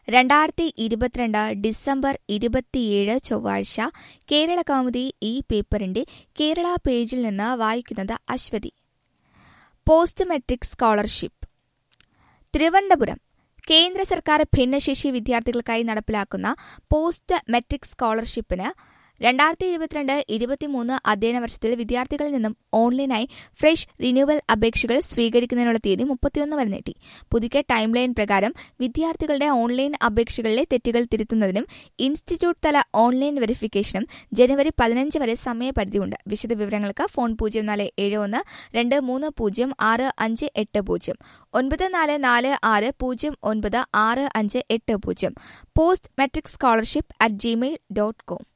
രണ്ടായിരത്തി ഇരുപത്തിരണ്ട് ഡിസംബർ ഇരുപത്തിയേഴ് ചൊവ്വാഴ്ച കേരള കൗമുദി ഈ പേപ്പറിന്റെ കേരള പേജിൽ നിന്ന് വായിക്കുന്നത് Aswathy post matric scholarship Thiruvananthapuram കേന്ദ്ര സർക്കാർ ഭിന്നശേഷി വിദ്യാർത്ഥികൾക്കായി നടപ്പിലാക്കുന്ന പോസ്റ്റ് മെട്രിക് സ്കോളർഷിപ്പിന് രണ്ടായിരത്തി ഇരുപത്തിരണ്ട് ഇരുപത്തിമൂന്ന് അധ്യയന വർഷത്തിൽ വിദ്യാർത്ഥികളിൽ നിന്നും ഓൺലൈനായി ഫ്രഷ് റിന്യൂവൽ അപേക്ഷകൾ സ്വീകരിക്കുന്നതിനുള്ള തീയതി മുപ്പത്തിയൊന്ന് വരെ നീട്ടി പുതുക്കിയ ടൈം ലൈൻ പ്രകാരം വിദ്യാർത്ഥികളുടെ ഓൺലൈൻ അപേക്ഷകളിലെ തെറ്റുകൾ തിരുത്തുന്നതിനും ഇൻസ്റ്റിറ്റ്യൂട്ട് തല ഓൺലൈൻ വെരിഫിക്കേഷനും ജനുവരി പതിനഞ്ച് വരെ സമയപരിധിയുണ്ട് വിശദവിവരങ്ങൾക്ക് ഫോൺ പൂജ്യം നാല് ഏഴ് ഒന്ന് രണ്ട് മൂന്ന് പൂജ്യം ആറ് അഞ്ച് എട്ട് പൂജ്യം ഒൻപത് നാല് നാല് ആറ് പൂജ്യം ഒൻപത് ആറ് അഞ്ച് എട്ട് പൂജ്യം post matric scholarship at Gmail dot com